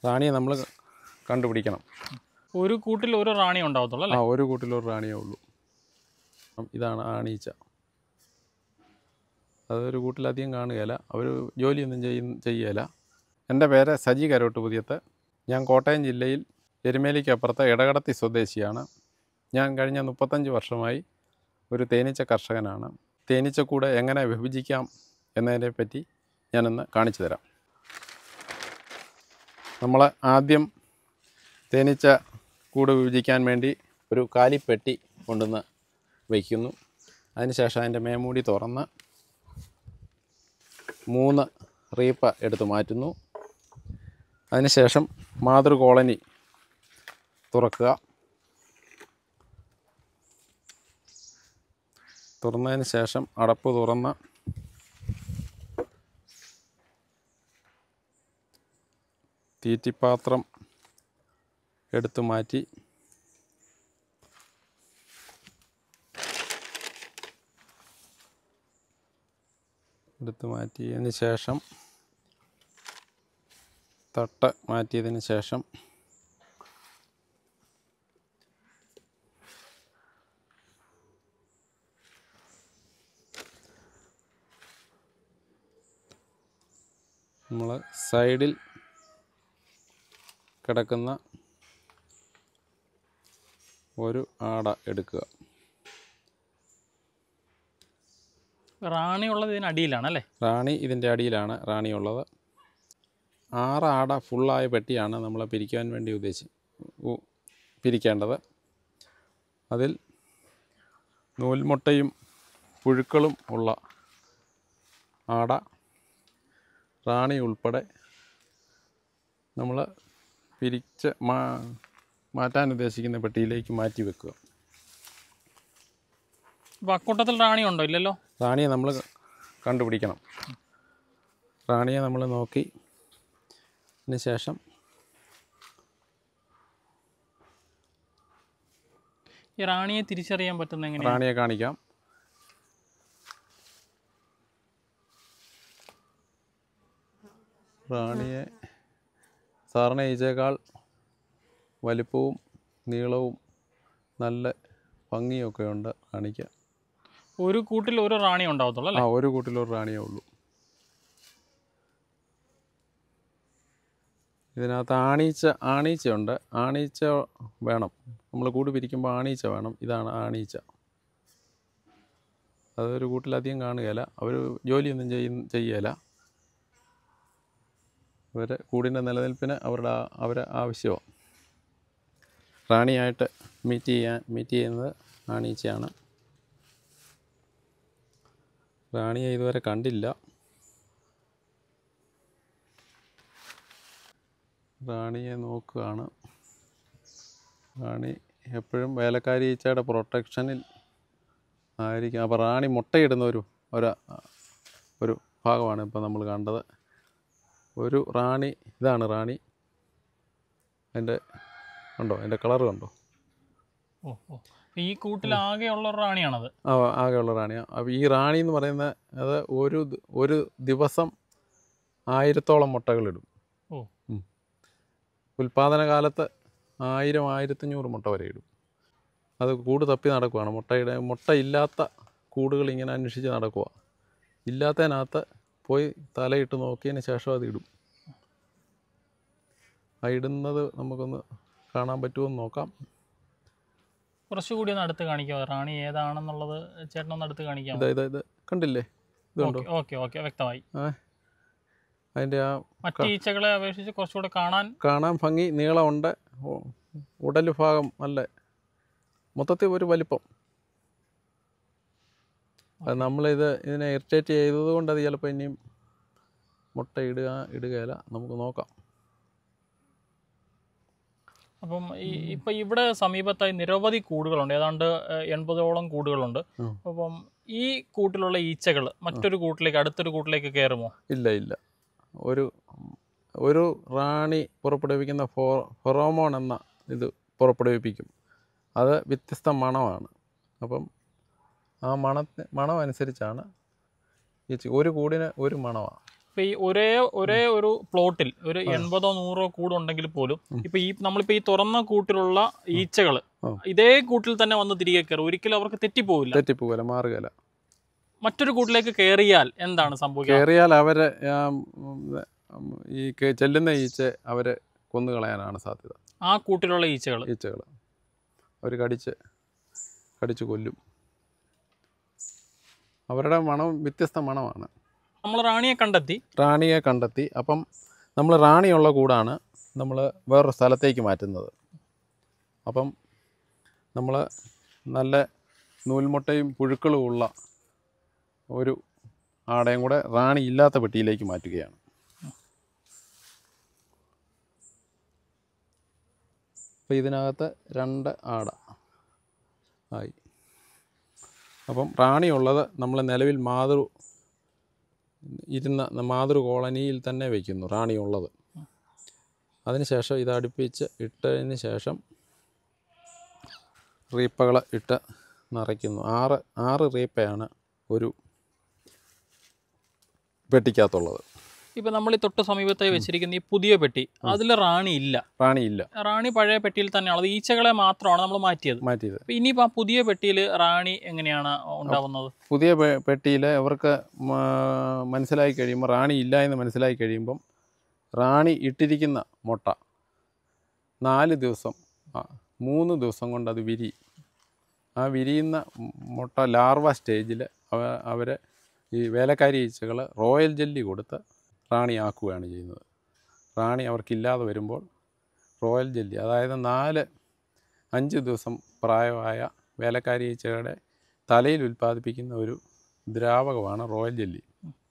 റാണിയെ നമ്മൾ കണ്ടുപിടിക്കണം ഒരു കൂട്ടിൽ ഒരു റാണി ഉണ്ടാവത്തുള്ളൂ ആ അല്ലേ ഒരു കൂട്ടിലൊരു റാണിയേ ഉള്ളൂ അപ്പം ഇതാണ് ആണീച്ച അതൊരു കൂട്ടിലധികം കാണുകയില്ല അവർ ജോലിയൊന്നും ചെയ്യുന്ന ചെയ്യുകയില്ല എൻ്റെ പേര് സജി കരോട്ട് പുതിയത്ത് ഞാൻ കോട്ടയം ജില്ലയിൽ എരുമേലിക്കപ്പുറത്ത് ഇടകടത്തി സ്വദേശിയാണ് ഞാൻ കഴിഞ്ഞ മുപ്പത്തഞ്ച് വർഷമായി ഒരു തേനീച്ച കർഷകനാണ് തേനീച്ചക്കൂട് എങ്ങനെ വിഭജിക്കാം എന്നതിനെ പറ്റി ഞാനൊന്ന് കാണിച്ചു തരാം നമ്മൾ ആദ്യം തേനീച്ച കൂട് വിഭജിക്കാൻ വേണ്ടി ഒരു കാലിപ്പെട്ടി കൊണ്ടുവന്ന് വയ്ക്കുന്നു അതിനുശേഷം അതിൻ്റെ മേമൂടി തുറന്ന് മൂന്ന് റീപ്പ എടുത്ത് മാറ്റുന്നു അതിനുശേഷം മാതൃ കോളനി തുറക്കുക തുറന്നതിന് ശേഷം അടപ്പ് തുറന്ന് തീറ്റിപ്പാത്രം എടുത്തു മാറ്റി എടുത്തു മാറ്റിയതിന് ശേഷം തട്ട് മാറ്റിയതിന് ശേഷം നമ്മൾ സൈഡിൽ കിടക്കുന്ന ഒരു ആട എടുക്കുക റാണി ഉള്ളത് ഇതിനടിയിലാണ് അല്ലേ റാണി ഇതിൻ്റെ അടിയിലാണ് റാണി ഉള്ളത് ആറ് ആട ഫുള്ളായ പെട്ടിയാണ് നമ്മൾ പിരിക്കാൻ വേണ്ടി ഉദ്ദേശി ഉ- പിരിക്കേണ്ടത് അതിൽ നൂൽമുട്ടയും പുഴുക്കളും ഉള്ള ആട റാണി ഉൾപ്പെടെ നമ്മൾ പിരിച്ച് മാ മാറ്റാൻ ഉദ്ദേശിക്കുന്ന പെട്ടിയിലേക്ക് മാറ്റി വെക്കുക അപ്പോൾ അക്കൂട്ടത്തിൽ റാണി ഉണ്ടോ ഇല്ലല്ലോ റാണിയെ നമ്മൾ കണ്ടുപിടിക്കണം റാണിയെ നമ്മൾ നോക്കി അതിന് ശേഷം ഈ റാണിയെ തിരിച്ചറിയാൻ പറ്റുന്ന എങ്ങനെയാണ് റാണിയെ കാണിക്കാം റാണിയെ സാറിന് ഈച്ചയേക്കാൾ വലിപ്പവും നീളവും നല്ല ഭംഗിയൊക്കെ ഉണ്ട് റാണിക്ക് ഒരു കൂട്ടിൽ ഒരു റാണി ഉണ്ടാവത്തുള്ളൂ അല്ലേ ആ ഒരു കൂട്ടിലൊരു റാണിയേ ഉള്ളൂ ഇതിനകത്ത് ആണീച്ച ആണീച്ചയുണ്ട് ആണീച്ച വേണം നമ്മൾ കൂട് പിരിക്കുമ്പോൾ ആണീച്ച വേണം ഇതാണ് ആണീച്ച അതൊരു കൂട്ടിലധികം കാണുകയില്ല അവർ ജോലിയൊന്നും ചെയ്യുന്ന ചെയ്യുകയില്ല അവർ കൂടിൻ്റെ നിലനിൽപ്പിന് അവരുടെ ആ- അവരെ ആവശ്യമാണ് റാണിയായിട്ട് മീറ്റ് ചെയ്യാൻ മീറ്റ് ചെയ്യുന്നത് ആണീച്ചയാണ് റാണിയെ ഇതുവരെ കണ്ടില്ല റാണിയെ നോക്കുകയാണ് റാണി എപ്പോഴും വേലക്കാരി ഈച്ചയുടെ പ്രൊട്ടക്ഷനിൽ ആയിരിക്കും അപ്പോൾ റാണി മുട്ടയിടുന്ന ഒരു ഒരു ഒരു ഭാഗമാണ് ഇപ്പോൾ നമ്മൾ കണ്ടത് ഒരു റാണി ഇതാണ് റാണി അതിൻ്റെ കണ്ടോ അതിൻ്റെ കളർ കണ്ടോ ഓ ഓ ഈ കൂട്ടിൽ ആകെയുള്ള ഒരു റാണിയാണത് ആ ആകെയുള്ള റാണിയാണ് അപ്പോൾ ഈ റാണി എന്ന് പറയുന്നത് അത് ഒരു ദി- ഒരു ദിവസം ആയിരത്തോളം മുട്ടകളിടും ഓ ഉം. ഉൽപാദന കാലത്ത് ആയിരം ആയിരത്തഞ്ഞൂറ് മുട്ട വരെ ഇടും അത് കൂട് തപ്പി നടക്കുവാണ് മുട്ടയുടെ മുട്ട ഇല്ലാത്ത കൂടുകൾ ഇങ്ങനെ അന്വേഷിച്ച് നടക്കുക ഇല്ലാത്തതിനകത്ത് പോയി തലയിട്ട് നോക്കിയതിന് ശേഷം അത് ഇടും ആ ഇടുന്നത് നമുക്കൊന്ന് കാണാൻ പറ്റുമോ എന്ന് നോക്കാം കുറച്ചുകൂടി ഒന്ന് അടുത്ത് കാണിക്കാമോ റാണി ഏതാണെന്നുള്ളത് ചേട്ടനൊന്ന് അടുത്ത് കാണിക്കാമോ ഇത് ഇത് ഇത് കണ്ടില്ലേ ഇതുണ്ടോ ഓക്കെ ഓക്കെ ഓക്കെ വ്യക്തമായി ആ അതിൻ്റെ ആ മറ്റ് ഈച്ചകളെ അപേക്ഷിച്ച് കുറച്ചുകൂടെ കാണാൻ കാണാൻ ഭംഗി നീളമുണ്ട് ഉ- ഉടൽ ഭാഗം നല്ല മൊത്തത്തിൽ ഒരു വലിപ്പം അത് നമ്മളിത് ഇതിനെ ഇറിറ്റേറ്റ് ചെയ്തത് കൊണ്ട് അത് ചിലപ്പോൾ ഇനിയും മുട്ട ഇടുക ഇടുകയില്ല നമുക്ക് നോക്കാം അപ്പം ഈ ഇപ്പം ഇവിടെ സമീപത്തായി നിരവധി കൂടുകളുണ്ട് ഏതാണ്ട് ഏഹ്, എൺപതോളം കൂടുകളുണ്ട് ഉം. അപ്പം ഈ കൂട്ടിലുള്ള ഈച്ചകൾ മറ്റൊരു കൂട്ടിലേക്ക് അടുത്തൊരു കൂട്ടിലേക്ക് കയറുമോ ഇല്ല ഇല്ല ഒരു ഒരു റാണി പുറപ്പെടുവിക്കുന്ന ഫോ ഫൊറോമോൺ എന്ന ഇത് പുറപ്പെടുവിപ്പിക്കും അത് വ്യത്യസ്ത മണമാണ് അപ്പം ആ മണത്തിന് മണം അനുസരിച്ചാണ് ഈ ചി- ഒരു കൂടിന് ഒരു മണമാണ് ഇപ്പൊ ഈ ഒരേ ഒരേ ഒരു പ്ലോട്ടിൽ ഒരു എൺപതോ നൂറോ കൂടുണ്ടെങ്കിൽ പോലും ഇപ്പൊ ഈ നമ്മളിപ്പോ ഈ തുറന്ന കൂട്ടിലുള്ള ഈച്ചകള് ആ. ഇതേ കൂട്ടിൽ തന്നെ വന്ന് തിരികെ കയറും ഒരിക്കലും അവർക്ക് തെറ്റിപ്പോവില്ല തെറ്റിപ്പോകല മാറുകയില്ല മറ്റൊരു കൂട്ടിലേക്ക് കയറിയാൽ എന്താണ് സംഭവിക്കുക കയറിയാൽ അവരെ ആ, ഉം, ഉം, ഈ കെ- ചെല്ലുന്ന ഈച്ച അവരെ കൊന്നുകളയാനാണ് സാധ്യത ആ കൂട്ടിലുള്ള ഈച്ചകൾ ഈച്ചകൾ അവർ കടിച്ച് കടിച്ച് കൊല്ലും അവരുടെ മണം വ്യത്യസ്ത മണമാണ് നമ്മൾ റാണിയെ കണ്ടെത്തി റാണിയെ കണ്ടെത്തി അപ്പം നമ്മൾ റാണിയുള്ള കൂടാണ് നമ്മൾ വേറൊരു സ്ഥലത്തേക്ക് മാറ്റുന്നത് അപ്പം നമ്മൾ നല്ല നൂൽമുട്ടയും പുഴുക്കളും ഉള്ള ഒരു ആടയും കൂടെ റാണി ഇല്ലാത്ത പെട്ടിയിലേക്ക് മാറ്റുകയാണ് അപ്പോൾ ഇതിനകത്ത് രണ്ട് ആട ആയി അപ്പം റാണിയുള്ളത് നമ്മൾ നിലവിൽ മാതൃ ഇരുന്ന മാതൃ കോളനിയിൽ തന്നെ വയ്ക്കുന്നു റാണിയുള്ളത് അതിനുശേഷം ഇത് അടുപ്പിച്ച് ഇട്ടതിന് ശേഷം റീപ്പകൾ ഇട്ട് നിറയ്ക്കുന്നു ആറ് ആറ് റീപ്പയാണ് ഒരു പെട്ടിക്കകത്തുള്ളത് ഇപ്പൊ നമ്മൾ ഈ തൊട്ട് സമീപത്തായി വെച്ചിരിക്കുന്ന ഈ പുതിയ പെട്ടി അതിൽ റാണി ഇല്ല റാണിയില്ല റാണി പഴയ പെട്ടിയിൽ തന്നെയാണ് അത് ഈച്ചകളെ മാത്രമാണ് നമ്മൾ മാറ്റിയത് മാറ്റിയത് അപ്പൊ ഇനിയിപ്പോ ആ പുതിയ പെട്ടിയിൽ റാണി എങ്ങനെയാണ് ഉണ്ടാവുന്നത് പുതിയ പെട്ടിയിൽ അവർക്ക് മ- മനസ്സിലായി കഴിയുമ്പോൾ റാണി ഇല്ല എന്ന് മനസ്സിലായി കഴിയുമ്പം റാണി ഇട്ടിരിക്കുന്ന മുട്ട നാല് ദിവസം ആ, മൂന്ന് ദിവസം കൊണ്ട് അത് വിരി ആ വിരിയുന്ന മുട്ട ലാർവ സ്റ്റേജിൽ അവ അവരെ ഈ വേലക്കാരി ഈച്ചകൾ റോയൽ ജെല്ലി കൊടുത്ത് റാണി ആക്കുകയാണ് ചെയ്യുന്നത് റാണി അവർക്കില്ലാതെ വരുമ്പോൾ റോയൽ ജെല്ലി അതായത് നാല് അഞ്ച് ദിവസം പ്രായമായ വേലക്കാരി ഈച്ചകളുടെ തലയിൽ ഉൽപ്പാദിപ്പിക്കുന്ന ഒരു ദ്രാവകമാണ് റോയൽ ജെല്ലി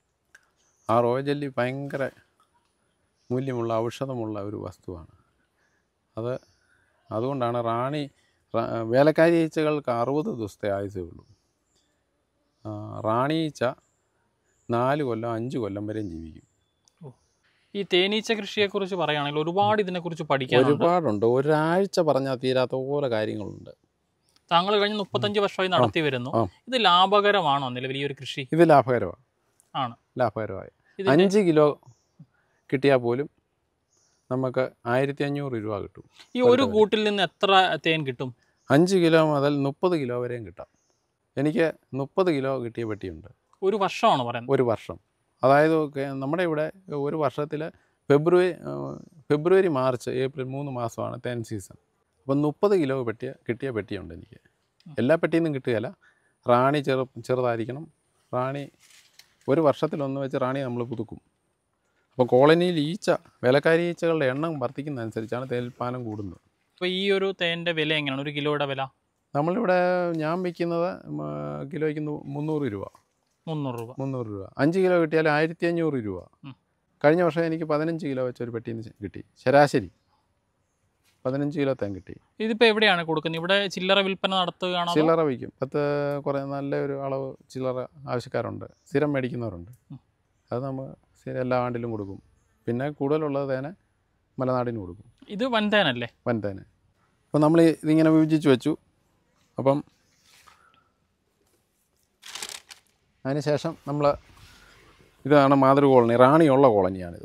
ആ റോയൽ ജെല്ലി ഭയങ്കര മൂല്യമുള്ള ഔഷധമുള്ള ഒരു വസ്തുവാണ് അത് അതുകൊണ്ടാണ് റാണി റാ- വേലക്കാരി ഈച്ചകൾക്ക് അറുപത് ദിവസത്തെ ആയുസേ ഉള്ളൂ ആ, റാണി ഈച്ച നാല് കൊല്ലം അഞ്ച് കൊല്ലം വരെയും ജീവിക്കും ഈ തേനീച്ച കൃഷിയെ കുറിച്ച് പറയുകയാണെങ്കിൽ ഒരുപാട് ഇതിനെക്കുറിച്ച് പഠിക്കാനുണ്ട് ഒരുപാടുണ്ട് ഒരാഴ്ച പറഞ്ഞാൽ തീരാത്ത ഓരോ കാര്യങ്ങളുണ്ട് താങ്കൾ കഴിഞ്ഞ മുപ്പത്തഞ്ച് വർഷമായി നടത്തി വരുന്നു ആ. ഇത് ലാഭകരമാണോ നിലവിൽ ഈ ഒരു കൃഷി ഇത് ലാഭകരമാണ് ആണ് ലാഭകരമായി ഇതിന്റെ അഞ്ച് കിലോ കിട്ടിയാൽ പോലും നമുക്ക് ആയിരത്തി അഞ്ഞൂറ് രൂപ കിട്ടും ഈ ഒരു കൂട്ടിൽ നിന്ന് എത്ര തേൻ കിട്ടും അഞ്ച് കിലോ മുതൽ മുപ്പത് കിലോ വരെയും കിട്ടാം എനിക്ക് മുപ്പത് കിലോ കിട്ടിയ പെട്ടിയുണ്ട് ഒരു വർഷമാണ് പറയുന്നത് ഒരു വർഷം അതായത് കെ- നമ്മുടെ ഇവിടെ ഒരു വർഷത്തിൽ ഫെബ്രുവരി ആ, ഫെബ്രുവരി മാർച്ച് ഏപ്രിൽ മൂന്ന് മാസമാണ് തേൻ സീസൺ അപ്പം മുപ്പത് കിലോ പെട്ടിയ കിട്ടിയ പെട്ടിയുണ്ട് എനിക്ക് എല്ലാ പെട്ടിയിൽ നിന്നും കിട്ടുകയില്ല റാണി ചെറു ചെറുതായിരിക്കണം റാണി ഒരു വർഷത്തിലൊന്ന് വെച്ച് റാണി നമ്മൾ പുതുക്കും അപ്പോൾ കോളനിയിൽ ഈച്ച വേലക്കാരി ഈച്ചകളുടെ എണ്ണം വർദ്ധിക്കുന്നതനുസരിച്ചാണ് തേൽപ്പാനം കൂടുന്നത് അപ്പോൾ ഈ ഒരു തേൻ്റെ വില എങ്ങനെയാണ് ഒരു കിലോയുടെ വില നമ്മളിവിടെ ഞാൻ വിൽക്കുന്നത് മ, കിലോയ്ക്ക് നൂ- മുന്നൂറ് രൂപ മുന്നൂറ് രൂപ മുന്നൂറ് രൂപ അഞ്ച് കിലോ കിട്ടിയാൽ ആയിരത്തി അഞ്ഞൂറ് രൂപ ഉം. കഴിഞ്ഞ വർഷം എനിക്ക് പതിനഞ്ച് കിലോ വെച്ച് ഒരു പെട്ടിയിൽ നിന്ന് കിട്ടി ശരാശരി പതിനഞ്ച് കിലോ തേൻ കിട്ടി ഇതിപ്പോൾ എവിടെയാണ് കൊടുക്കുന്നത് ഇവിടെ ചില്ലറ വിൽപ്പന നടത്തുകയാണോ അതോ- ചില്ലറ വയ്ക്കും പത്ത് കുറേ നല്ല ഒരു അളവ് ചില്ലറ ആവശ്യക്കാരുണ്ട് സ്ഥിരം മേടിക്കുന്നവരുണ്ട് ഉം. അത് നമ്മൾ സ്ഥിരം എല്ലാ ആണ്ടിലും കൊടുക്കും പിന്നെ കൂടുതലുള്ളത് തേനെ മലനാടിന് കൊടുക്കും ഇത് വൻതേനല്ലേ വൻതേന് അപ്പോൾ നമ്മൾ ഇതിങ്ങനെ വിഭജിച്ച് വെച്ചു അപ്പം അതിനുശേഷം നമ്മൾ ഇതാണ് മാതൃ കോളനി റാണിയുള്ള കോളനിയാണിത്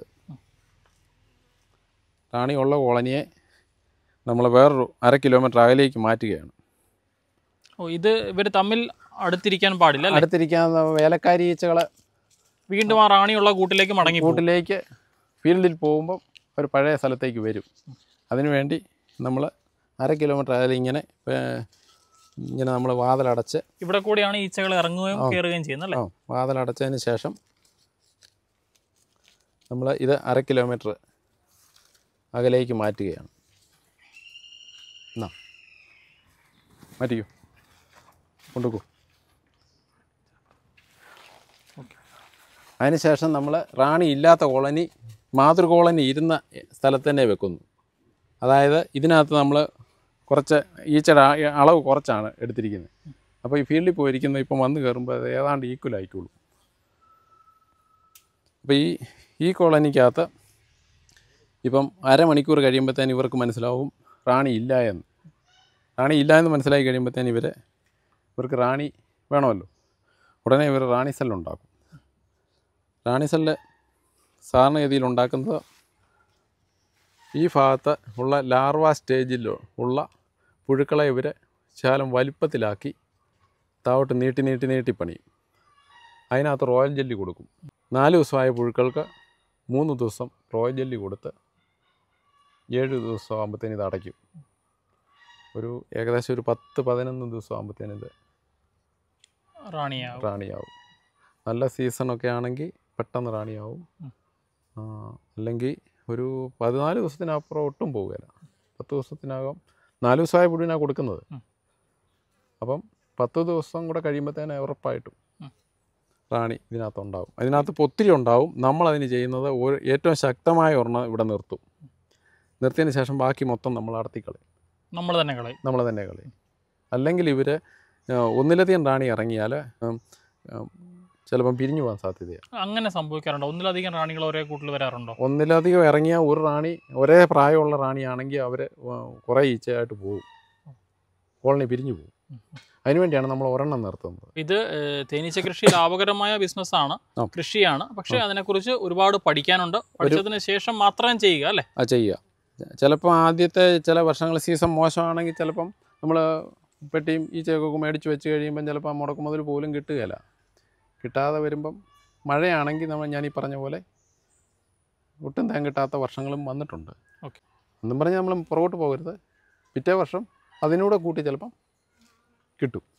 റാണിയുള്ള കോളനിയെ നമ്മൾ വേറൊരു അര കിലോമീറ്റർ അകലേക്ക് മാറ്റുകയാണ് ഓ ഇത് ഇവർ തമ്മിൽ അടുത്തിരിക്കാൻ പാടില്ല അല്ലേ അടുത്തിരിക്കാവുന്ന വേലക്കാരി ഈച്ചകളെ വീണ്ടും ആ റാണിയുള്ള കൂട്ടിലേക്ക് മടങ്ങി പോകും. കൂട്ടിലേക്ക് ഫീൽഡിൽ പോകുമ്പം ഒരു പഴയ സ്ഥലത്തേക്ക് വരും അതിനുവേണ്ടി നമ്മൾ അര കിലോമീറ്റർ അകലെ ഇങ്ങനെ ഏർ, ഇങ്ങനെ നമ്മൾ വാതിലടച്ച് ഇവിടെ കൂടിയാണ് ഈച്ചകൾ ഇറങ്ങുകയും ആ. കയറുകയും ചെയ്യുന്നത് അല്ലേ ആ വാതിലടച്ചതിന് ശേഷം നമ്മൾ ഇത് അര കിലോമീറ്റർ അകലേക്ക് മാറ്റുകയാണ് എന്നാ മാറ്റിക്കോ കൊണ്ടുപോ അതിനുശേഷം നമ്മൾ റാണി ഇല്ലാത്ത കോളനി മാതൃ കോളനി ഇരുന്ന സ്ഥലത്ത് തന്നെ വെക്കുന്നു അതായത് ഇതിനകത്ത് നമ്മൾ കുറച്ച് ഈച്ചയുടെ ആ- അളവ് കുറച്ചാണ് എടുത്തിരിക്കുന്നത് അപ്പോൾ ഈ ഫീൽഡിൽ പോയിരിക്കുന്ന ഇപ്പം വന്ന് കയറുമ്പോൾ അത് ഏതാണ്ട് ഈക്വൽ ആയിക്കോളും അപ്പോൾ ഈ ഈ കോളനിക്കകത്ത് ഇപ്പം അരമണിക്കൂർ കഴിയുമ്പോഴത്തേന് ഇവർക്ക് മനസ്സിലാവും റാണി ഇല്ല എന്ന് റാണി ഇല്ല എന്ന് മനസ്സിലായി കഴിയുമ്പോഴത്തേന് ഇവർ ഇവർക്ക് റാണി വേണമല്ലോ ഉടനെ ഇവർ റാണി സെല്ലുണ്ടാക്കും റാണി സെല്ല് സാധാരണഗതിയിൽ ഉണ്ടാക്കുന്നത് ഈ ഭാഗത്ത് ഉള്ള ലാർവ സ്റ്റേജിൽ ഉള്ള പുഴുക്കളെ ഇവർ ശാലം വലിപ്പത്തിലാക്കി താവോട്ട് നീട്ടി നീട്ടി നീട്ടി പണിയും അതിനകത്ത് റോയൽ ജെല്ലി കൊടുക്കും നാല് ദിവസമായ പുഴുക്കൾക്ക് മൂന്ന് ദിവസം റോയൽ ജെല്ലി കൊടുത്ത് ഏഴ് ദിവസം ആകുമ്പോഴത്തേന് ഇത് അടയ്ക്കും ഒരു ഏകദേശം ഒരു പത്ത് പതിനൊന്ന് ദിവസം ആകുമ്പോഴത്തേന് ഇത് റാണിയാവും റാണിയാവും നല്ല സീസണൊക്കെ ആണെങ്കിൽ പെട്ടെന്ന് റാണിയാവും ഉം. ആ, അല്ലെങ്കിൽ ഒരു പതിനാല് ദിവസത്തിനപ്പുറം ഒട്ടും പോവുകയില്ല പത്ത് ദിവസത്തിനകം നാല് ദിവസമായ പുഴുവിനാണ് കൊടുക്കുന്നത് ഉം. അപ്പം പത്ത് ദിവസം കൂടെ കഴിയുമ്പോഴത്തേന് ഉറപ്പായിട്ടും ഉം. റാണി ഇതിനകത്ത് ഉണ്ടാവും അതിനകത്ത് ഇപ്പോൾ ഒത്തിരി ഉണ്ടാവും നമ്മളതിന് ചെയ്യുന്നത് ഒരു ഏറ്റവും ശക്തമായ ഒരെണ്ണം ഇവിടെ നിർത്തും നിർത്തിയതിന് ശേഷം ബാക്കി മൊത്തം നമ്മൾ അടത്തിക്കളയും നമ്മൾ തന്നെ കളയും നമ്മൾ തന്നെ കളയും അല്ലെങ്കിൽ ഇവർ ഒന്നിലധികം റാണി ഇറങ്ങിയാൽ ചിലപ്പം പിരിഞ്ഞു പോകാൻ സാധ്യതയാണ് അങ്ങനെ സംഭവിക്കാറുണ്ടോ ഒന്നിലധികം റാണികൾ ഒരേ കൂട്ടിൽ വരാറുണ്ടോ ഒന്നിലധികം ഇറങ്ങിയ ഒരു റാണി ഒരേ പ്രായമുള്ള റാണിയാണെങ്കിൽ അവർ കുറേ ഈച്ചയായിട്ട് പോകും കോളനി പിരിഞ്ഞു പോകും അതിനുവേണ്ടിയാണ് നമ്മൾ ഒരെണ്ണം നിർത്തുന്നത് ഇത് ഏഹ്, തേനീച്ച കൃഷി ലാഭകരമായ ബിസിനസ്സാണ് ആ. കൃഷിയാണ് പക്ഷേ അതിനെക്കുറിച്ച് ഒരുപാട് പഠിക്കാനുണ്ട് പഠിച്ചതിന് ശേഷം മാത്രം ചെയ്യുക അല്ലേ അത് ചെയ്യുക ചിലപ്പോൾ ആദ്യത്തെ ചില വർഷങ്ങൾ സീസൺ മോശമാണെങ്കിൽ ചിലപ്പം നമ്മൾ പെട്ടിയും ഈച്ചയൊക്കെ മേടിച്ച് വെച്ച് കഴിയുമ്പം ചിലപ്പോൾ മുടക്ക് മുതൽ പോലും കിട്ടുകയില്ല കിട്ടാതെ വരുമ്പം മഴയാണെങ്കിൽ നമ്മൾ ഞാൻ ഈ പറഞ്ഞ പോലെ ഒട്ടും തേൻ കിട്ടാത്ത വർഷങ്ങളും വന്നിട്ടുണ്ട് ഓക്കെ. എന്നും പറഞ്ഞ് നമ്മൾ പുറകോട്ട് പോകരുത് പിറ്റേ വർഷം അതിനൂടെ കൂട്ടി ചിലപ്പം കിട്ടും